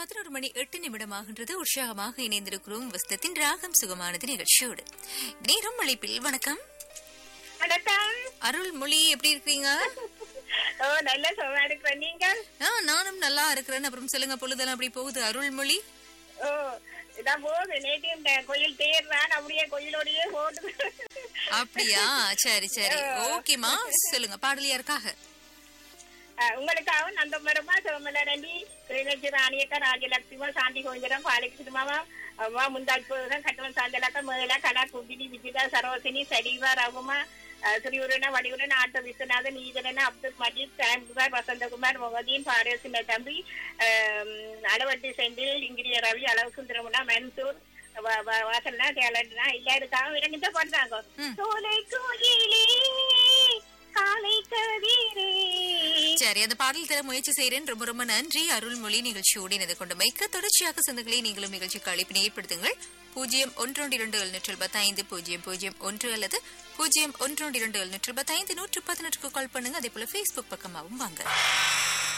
பதினோரு மணி எட்டு நிமிடமாகின்றது உற்சாகமாக இணைந்திருக்கிறோம் வஸ்தத்தின் ராகம் சுகமானது நிகழ்ச்சியோடு நேரம் அழைப்பில் வணக்கம் வணக்கம் அருள்மொழி எப்படி இருக்கீங்க ஓ நல்ல சுகமா இருக்கிறேன் நீங்க ஆ, நானும் நல்லா இருக்கிறேன் அப்புறம் சொல்லுங்க பொழுதெல்லாம் அப்படி போகுது அருள்மொழி ஓ இதான் போகுது நேற்று இந்த கோயில் தேர்றான் அப்படியே கோயிலோடயே போட்டு அப்படியா சரி சரி ஓகேமா சொல்லுங்க பாடல் யாருக்காக அஹ், உங்களுக்காகவும் நந்தமரமா சிவமலரண்டி கிருணச்சி ராணியக்கா ராஜலட்சுமா சாந்தி கோவிந்தரம் பாலகிருஷ்ணமாவா அம்மா முந்தாட்புரம் கட்டவன் சாந்தலாக்கா மேலா கலா கும்பினி விஜிதா சரோசினி சரிவா ரகுமா அஹ், ஸ்ரீவுரன வடிவுரன் ஆட்ட விஸ்வநாதன் ஈதரன் அப்துல் மஜீத் சாம்குமார் வசந்தகுமார் முகதீன் பாரசின தம்பி அஹ், அளவட்டி செந்தில் இங்கிரிய ரவி அளவு சுந்தரமுனா மன்சூர் வ- வ- வாசல்னா டேலண்ட்னா எல்லாருக்காகவும் இரண்டு பண்றாங்க ம். சோலை கோயிலே காலை கதிரே சரி அந்த பாடல் தர முயற்சி செய்கிறேன் ரொம்ப ரொம்ப நன்றி அருள்மொழி நிகழ்ச்சியோடு இணைந்து கொண்டு மைக்க தொடர்ச்சியாக சொந்தங்களை நீங்களும் நிகழ்ச்சிக்கு அழைப்பினை ஏற்படுத்துங்கள் பூஜ்ஜியம் ஒன்றொன்று இரண்டு எழுநூற்று எழுபத்தைந்து பூஜ்ஜியம் பூஜ்ஜியம் ஒன்று அல்லது பூஜ்ஜியம் ஒன்றொன்று இரண்டு எழுநூற்று எழுபத்தைந்து நூற்று பதினெட்டுக்கு கால் பண்ணுங்க அதே போல ஃபேஸ்புக் பக்கமாகவும் வாங்க